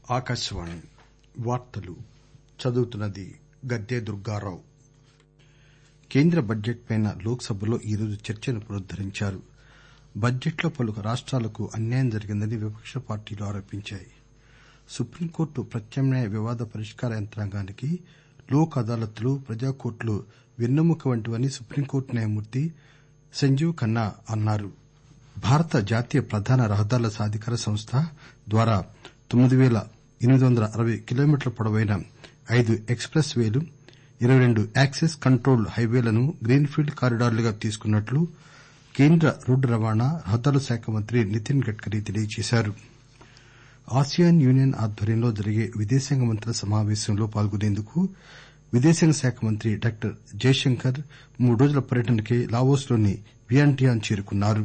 ఆకాశవాణి వార్తలు చదువుతున్నది గద్దె దుర్గారావు కేంద్ర బడ్జెట్ పై లోక్ సభలో ఈరోజు చర్చను పునరుద్దరించారు బడ్జెట్ లో పలు రాష్టాలకు అన్యాయం జరిగిందని విపక్ష పార్టీలు ఆరోపించాయి సుప్రీంకోర్టు ప్రత్యామ్నాయ వివాద పరిష్కార యంత్రాంగానికి లోక్ అదాలత్ లు ప్రజా కోర్టులు వెన్నెముక వంటివని సుప్రీంకోర్టు న్యాయమూర్తి సంజీవ్ ఖన్నా అన్నారు భారత జాతీయ ప్రధాన రహదారుల సాధికార సంస్థ ద్వారా తొమ్మిది పేల ఎనిమిది వందల అరవై కిలోమీటర్ల పొడవైన ఐదు ఎక్స్ ప్రెస్ పేలు ఇరవై రెండు యాక్సెస్ కంట్రోల్డ్ హైవేలను గ్రీన్ ఫీల్డ్ కారిడార్లుగా తీసుకున్నట్లు కేంద్ర రోడ్డు రవాణా రహదారుల శాఖ మంత్రి నితిన్ గడ్కరీ తెలియజేశారు ఆసియాన్ యూనియన్ ఆధ్వర్యంలో జరిగే విదేశాంగ మంత్రుల సమాపేశంలో పాల్గొనేందుకు విదేశాంగ శాఖ మంత్రి డాక్టర్ జైశంకర్ మూడు రోజుల పర్యటనకై లావోస్ లోని వియంటియాన్ చేరుకున్నారు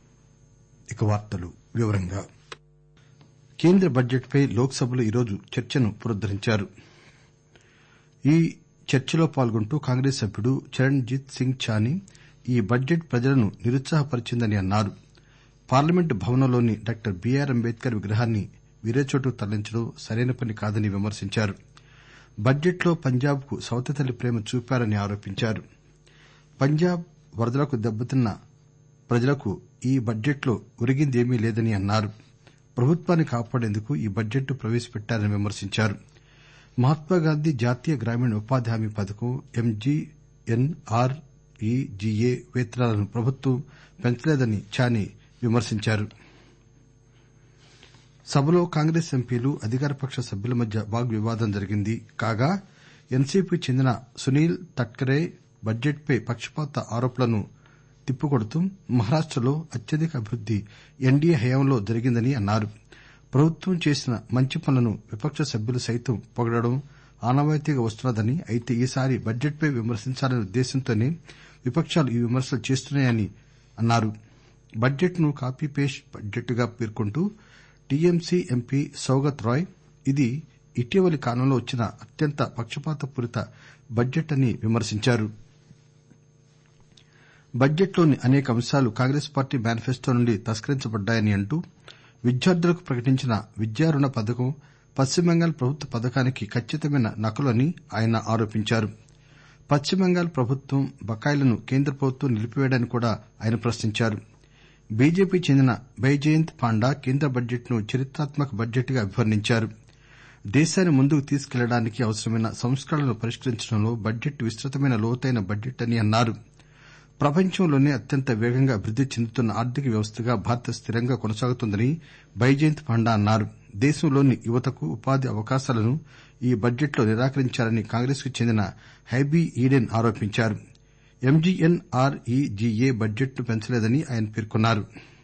కేంద్ర బడ్జెట్ పై లోక్ సభలో ఈరోజు చర్చను పునరుద్దరించారు ఈ చర్చలో పాల్గొంటూ కాంగ్రెస్ సభ్యుడు చరణ్జీత్ సింగ్ చానీ ఈ బడ్జెట్ ప్రజలను నిరుత్సాహపరిచిందని అన్నారు పార్లమెంటు భవనంలోని డాక్టర్ బీఆర్ అంబేద్కర్ విగ్రహాన్ని వేరే చోటుకు తరలించడం సరైన పని కాదని విమర్శించారు బడ్జెట్ లో పంజాబ్ కు సవతితల్లి ప్రేమ చూపారని ఆరోపించారు పంజాబ్ వరదలకు దెబ్బతిన్న ప్రజలకు ఈ బడ్జెట్ లో ఒరిగిందేమీ లేదని అన్నారు ప్రభుత్వాన్ని కాపాడేందుకు ఈ బడ్జెట్ ను ప్రవేశపెట్టారని విమర్శించారు మహాత్మాగాంధీ జాతీయ గ్రామీణ ఉపాధి హామీ పథకం ఎంజీఎన్ ఆర్ ఈజీఏ పేతనాలను ప్రభుత్వం పెంచలేదని చానీ విమర్శించారు సభలో కాంగ్రెస్ ఎంపీలు అధికారపక్ష సభ్యుల మధ్య వాగ్వివాదం జరిగింది కాగా ఎన్సీపీకి చెందిన సునీల్ తట్కరే బడ్జెట్ పై పక్షపాత ఆరోపణలను తిప్పికొడుతూ మహారాష్టలో అత్యధిక అభివృద్ది ఎన్డీఏ హయాంలో జరిగిందని అన్నారు ప్రభుత్వం చేసిన మంచి పనులను విపక్ష సభ్యులు సైతం పొగడడం ఆనవాయితీగా వస్తున్నదని అయితే ఈసారి బడ్జెట్ పై విమర్శించాలనే ఉద్దేశ్యంతోనే విపకాలు ఈ విమర్శలు చేస్తున్నాయని అన్నారు బడ్జెట్ ను కాపీ పేస్ట్ బడ్జెట్ గా పేర్కొంటూ టీఎంసీ ఎంపీ సౌగత్ రాయ్ ఇది ఇటీవలి కాలంలో వచ్చిన అత్యంత పక్షపాత పూరిత బడ్జెట్ అని విమర్శించారు బడ్జెట్ లోని అనేక అంశాలు కాంగ్రెస్ పార్టీ మేనిఫెస్టో నుండి తస్కరించబడ్డాయని అంటూ విద్యార్థులకు ప్రకటించిన విద్యా రుణ పథకం పశ్చిమ బెంగాల్ ప్రభుత్వ పథకానికి ఖచ్చితమైన నకలు అని ఆయన ఆరోపించారు పశ్చిమ బెంగాల్ ప్రభుత్వం బకాయిలను కేంద్ర ప్రభుత్వం నిలిపివేయడాన్ని కూడా ఆయన ప్రశ్నించారు బీజేపీకి చెందిన బైజయంత్ పాండా కేంద్ర బడ్జెట్ ను చరిత్రాత్మక బడ్జెట్ గా అభివర్ణించారు దేశాన్ని ముందుకు తీసుకెళ్లడానికి అవసరమైన సంస్కరణలను పరిష్కరించడంలో బడ్జెట్ విస్తృతమైన లోతైన బడ్జెట్ అని అన్నారు ప్రపంచంలోనే అత్యంత వేగంగా అభివృద్ది చెందుతున్న ఆర్థిక వ్యవస్థగా భారత్ స్థిరంగా కొనసాగుతోందని బైజయంత్ పాండా అన్నారు దేశంలోని యువతకు ఉపాధి అవకాశాలను ఈ బడ్జెట్ లో నిరాకరించారని కాంగ్రెస్ కు చెందిన హైబీ ఈడెన్ ఆరోపించారు ఎంజీఎన్ ఆర్ ఈజీఏ బడ్జెట్ ను పెంచలేదని ఆయన పేర్కొన్నారు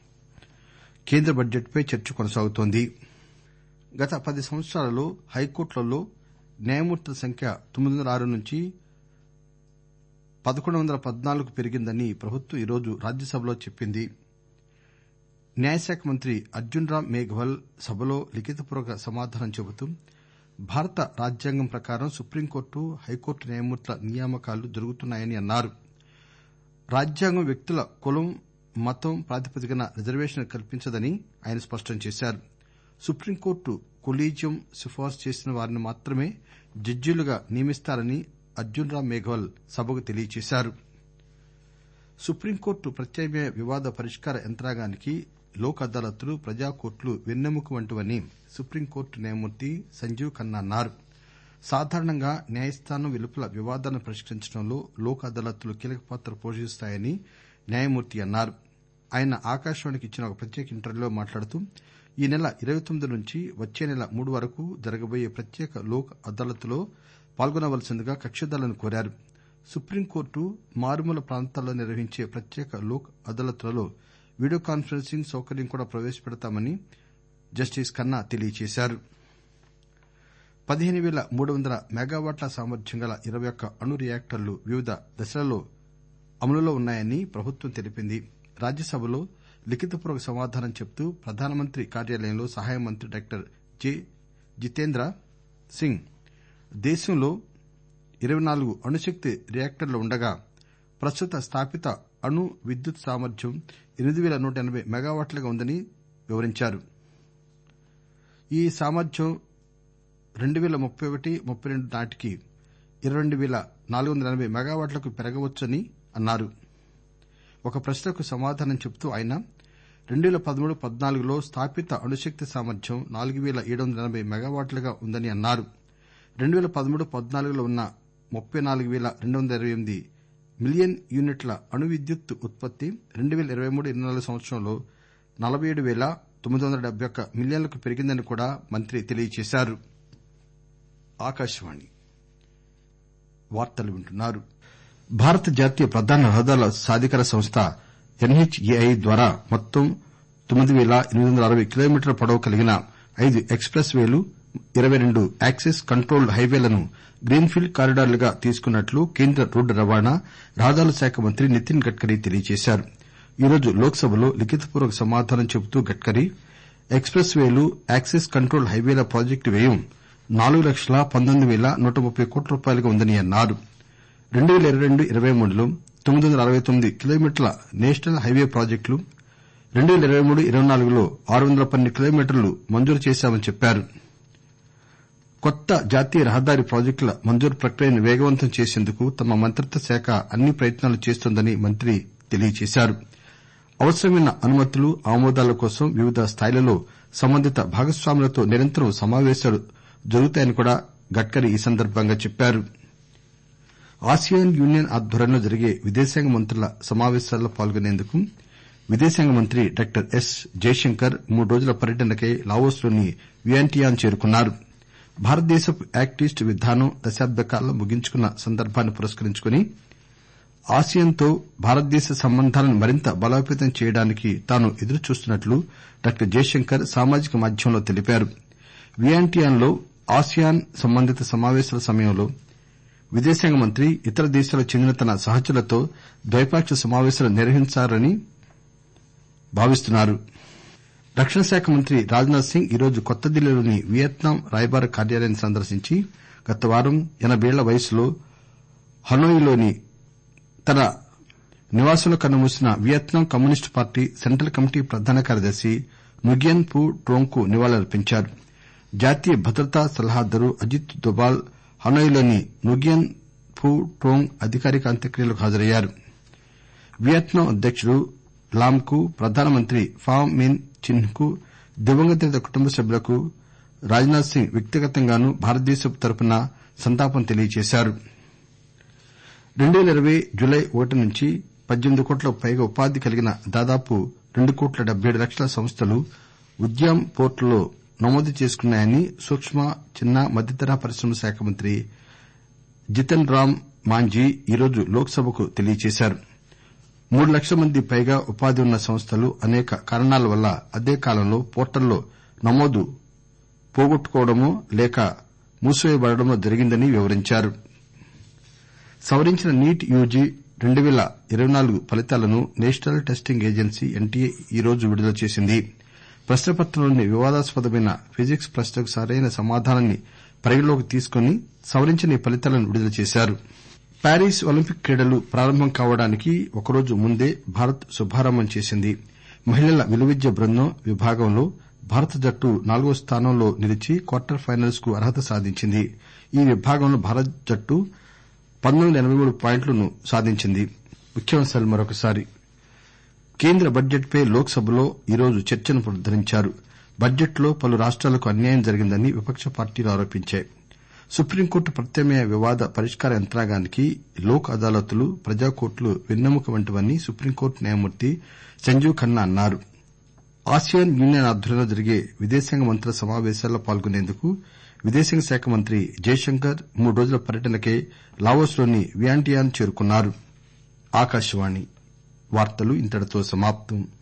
కేంద్ర బడ్జెట్ పై చర్చ కొనసాగుతోంది గత పది సంవత్సరాలలో హైకోర్టులలో న్యాయమూర్తుల సంఖ్య తొమ్మిది వందల ఆరు నుంచి పదకొండు వందల పద్నాలుగుకు పెరిగిందని ప్రభుత్వం ఈరోజు రాజ్యసభలో చెప్పింది న్యాయశాఖ మంత్రి అర్జున్ రామ్ మేఘ్వాల్ సభలో లిఖితపూర్వక సమాధానం చెబుతూ భారత రాజ్యాంగం ప్రకారం సుప్రీంకోర్టు హైకోర్టు న్యాయమూర్తుల నియామకాలు జరుగుతున్నాయని అన్నారు రాజ్యాంగం వ్యక్తుల కులం మతం ప్రాతిపదికన రిజర్వేషన్లు కల్పించదని ఆయన స్పష్టం చేశారు సుప్రీంకోర్టు కొలీజియం సిఫార్సు చేసిన వారిని మాత్రమే జడ్జీలుగా నియమిస్తారని అర్జున్ రామ్ మేఘ్వాల్ సభకు తెలియజేశారు సుప్రీంకోర్టు ప్రత్యామ్నాయ వివాద పరిష్కార యంత్రాంగానికి లోక్ అదాలత్ లు ప్రజా కోర్టులు వెన్నెముక వంటివని సుప్రీంకోర్టు న్యాయమూర్తి సంజీవ్ ఖన్నా అన్నారు సాధారణంగా న్యాయస్థానం వెలుపల వివాదాలను పరిష్కరించడంలో లోక్ అదాలత్ లు కీలక పాత్ర పోషిస్తాయని న్యాయమూర్తి అన్నారు ఆయన ఆకాశవాణికి ఇచ్చిన ఒక ప్రత్యేక ఇంటర్వ్యూలో మాట్లాడుతూ ఈ నెల ఇరవై తొమ్మిది నుంచి వచ్చే నెల మూడు వరకు జరగబోయే ప్రత్యేక లోక్ అదాలత్ లో పాల్గొనవలసిందిగా కక్షిదారులను కోరారు సుప్రీంకోర్టు మారుమూల ప్రాంతాల్లో నిర్వహించే ప్రత్యేక లోక్ అదాలత్ లలో వీడియో కాన్ఫరెన్సింగ్ సౌకర్యం కూడా ప్రవేశపెడతామని జస్టిస్ ఖన్నా తెలియజేశారు పదిహేను పేల మూడు వందల మెగావాట్ల సామర్థ్యం గల ఇరవై ఒక్క అణు రియాక్టర్లు వివిధ దశలలో అమలులో ఉన్నాయని ప్రభుత్వం తెలిపింది రాజ్యసభలో లిఖితపూర్వక సమాధానం చెబుతూ ప్రధానమంత్రి కార్యాలయంలో సహాయ మంత్రి డాక్టర్ జి జితేంద్ర సింగ్ దేశంలో ఇరవై నాలుగు అణుశక్తి రియాక్టర్లు ఉండగా ప్రస్తుత స్థాపిత అణు విద్యుత్ సామర్థ్యం ఎనిమిది పేల నూట ఎనబై మెగావాట్లుగా ఉందని వివరించారు ఈ సామర్థ్యం రెండు పేల ముప్పై ఒకటి ముప్పై రెండు నాటికి ఇరవై రెండు పేల నాలుగు వందల ఎనబై మెగావాట్లకు పెరగవచ్చని అన్నారు ఒక ప్రశ్నకు సమాధానం చెబుతూ ఆయన రెండు పేల పదమూడు పద్నాలుగులో స్థాపిత అణుశక్తి సామర్థ్యం నాలుగు పేల ఏడు వందల ఎనబై మెగావాట్లుగా ఉందని అన్నారు రెండు పేల పదమూడు పద్నాలుగులో ఉన్న ముప్పై నాలుగు పేల రెండు వందల ఇరవై ఎనిమిది మిలియన్ యూనిట్ల అణు విద్యుత్ ఉత్పత్తి రెండు పేల ఇరవై మూడు ఇరవై నాలుగు సంవత్సరంలో నలబై ఏడు పేల తొమ్మిది వందల డెబ్బై ఒక్క మిలియన్లకు పెరిగిందని కూడా మంత్రి తెలియజేశారు భారత జాతీయ ప్రధాన రహదారుల సాధికార సంస్థ ఎన్హెచ్ఏఐ ద్వారా మొత్తం తొమ్మిది పేల ఎనిమిది వందల అరవై కిలోమీటర్ల పొడవు కలిగిన ఐదు ఎక్స్ ప్రెస్ వేలు ఇరవై రెండు యాక్సెస్ కంట్రోల్డ్ హైవేలను గ్రీన్ ఫీల్డ్ కారిడార్లుగా తీసుకున్నట్లు కేంద్ర రోడ్డు రవాణా రహదారుల శాఖ మంత్రి నితిన్ గడ్కరీ తెలియజేశారు ఈరోజు లోక్ సభలో లిఖితపూర్వక సమాధానం చెబుతూ గడ్కరీ ఎక్స్ ప్రెస్ వేలు యాక్సెస్ కంట్రోల్డ్ హైవేల ప్రాజెక్టు వ్యయం నాలుగు లక్షల పంతొమ్మిది పేల నూట ముప్పై కోట్ల రూపాయలుగా ఉందని అన్నారు రెండు పేల ఇరవై రెండు ఇరవై మూడులో తొమ్మిది వందల అరవై తొమ్మిది కిలోమీటర్ల నేషనల్ హైవే ప్రాజెక్టులు రెండు పేల ఇరవై మూడు ఇరవై నాలుగులో ఆరు వందల పన్నెండు కిలోమీటర్లు మంజూరు చేశామని చెప్పారు కొత్త జాతీయ రహదారి ప్రాజెక్టుల మంజూరు ప్రక్రియను వేగవంతం చేసేందుకు తమ మంత్రిత్వ శాఖ అన్ని ప్రయత్నాలు చేస్తోందని మంత్రి తెలియజేశారు అవసరమైన అనుమతులు ఆమోదాల కోసం వివిధ స్థాయిలలో సంబంధిత భాగస్వాములతో నిరంతరం సమావేశాలు జరుగుతాయని కూడా గడ్కరీ ఈ సందర్బంగా చెప్పారు ఆసియాన్ యూనియన్ ఆధ్వర్యంలో జరిగే విదేశాంగ మంత్రుల సమావేశాల్లో పాల్గొనేందుకు విదేశాంగ మంత్రి డాక్టర్ ఎస్ జైశంకర్ మూడు రోజుల పర్యటనకై లావోస్ లోని వియంటియాన్ చేరుకున్నారు భారతదేశపు యాక్ట్ ఈస్ట్ విధానం దశాబ్ద కాలం ముగించుకున్న సందర్భాన్ని పురస్కరించుకుని ఆసియాన్ తో భారతదేశ సంబంధాలను మరింత బలోపేతం చేయడానికి తాను ఎదురుచూస్తున్నట్లు డాక్టర్ జైశంకర్ సామాజిక మాధ్యమంలో తెలిపారు వియంటియాన్ లో ఆసియాన్ సంబంధిత సమావేశాల సమయంలో విదేశాంగ మంత్రి ఇతర దేశాలకు చెందిన తన సహచరులతో ద్వైపాక్షిక సమావేశాలు నిర్వహించాలని భావిస్తున్నారు రక్షణ శాఖ మంత్రి రాజ్ నాథ్ సింగ్ ఈరోజు కొత్త ఢిల్లీలోని వియత్నాం రాయబార కార్యాలయాన్ని సందర్శించి గత వారం ఎనబేళ్ల వయసులో హనోయిలోని తన నివాసంలో కన్నుమూసిన Vietnam communist party central committee ప్రధాన కార్యదర్శి నుగ్యన్ పు ట్రోంగ్ కు నివాళులర్పించారు జాతీయ భద్రతా సలహాదారు అజిత్ దోబాల్ హనోయిలోని నుగ్యన్ ఫు ట్రోంగ్ అధికారిక అంత్యక్రియలకు హాజరయ్యారు వియత్నాం అధ్యకుడు లామ్ కు ప్రధానమంత్రి ఫామ్ మిన్ చిన్ కు దివంగత నేత కుటుంబ సభ్యులకు రాజ్ నాథ్ సింగ్ వ్యక్తిగతంగానూ భారతదేశం తరపున సంతాపం తెలియజేశారు రెండు పేల ఇరవై జులై ఒకటి నుంచి పద్దెనిమిది కోట్లకు పైగా ఉపాధి కలిగిన దాదాపు రెండు కోట్ల డెబ్బై ఏడు లక్షల సంస్థలు ఉద్యమ్ పోర్టల్ లో నమోదు చేసుకున్నాయని సూక్కు చిన్న మధ్యతరహా పరిశ్రమల శాఖ మంత్రి జితన్ రామ్ మాంఝీ ఈరోజు లోక్ సభకు తెలియజేశారు మూడు లక్షల మంది పైగా ఉపాధి ఉన్న సంస్థలు అనేక కారణాల వల్ల అదే కాలంలో పోర్టల్లో నమోదు పోగొట్టుకోవడమో లేక మూసివేయబడడమో జరిగిందని వివరించారు సవరించిన నీట్ యూజీ రెండు పేల ఇరవై నాలుగు ఫలితాలను నేషనల్ టెస్టింగ్ ఏజెన్సీ ఎన్టీఏ ఈరోజు విడుదల చేసింది ప్రశ్నపత్రంలోని వివాదాస్పదమైన ఫిజిక్స్ ప్రశ్నకు సరైన సమాధానాన్ని పరిగణనలోకి తీసుకుని సవరించిన ఈ ఫలితాలను విడుదల చేశారు ప్యారిస్ ఒలింపిక్ క్రీడలు ప్రారంభం కావడానికి ఒకరోజు ముందే భారత్ శుభారంభం చేసింది మహిళల విలువిద్య బృందం విభాగంలో భారత జట్టు నాలుగో స్థానంలో నిలిచి క్వార్టర్ ఫైనల్స్ కు అర్హత సాధించింది ఈ విభాగంలో భారత జట్టు పంతొమ్మిది వందల ఎనబై మూడు పాయింట్లను సాధించింది కేంద్ర బడ్జెట్ పై లోక్ సభలో ఈరోజు చర్చను పునరుద్దరించారు బడ్జెట్ లో పలు రాష్టాలకు అన్యాయం జరిగిందని విపక్ష పార్టీలు ఆరోపించాయి సుప్రీంకోర్టు ప్రత్యామ్నాయ వివాద పరిష్కార యంత్రాంగానికి లోక్ అదాలత్లు ప్రజా కోర్టులు వెన్నెముక వంటివని సుప్రీంకోర్టు న్యాయమూర్తి సంజీవ్ ఖన్నా అన్నారు ఆసియాన్ యూనియన్ ఆధ్వర్యంలో జరిగే విదేశాంగ మంత్రుల సమావేశాల్లో పాల్గొనేందుకు విదేశాంగ శాఖ మంత్రి జైశంకర్ మూడు రోజుల పర్యటనకై లావోస్ లోని వియంటియాన్ చేరుకున్నారు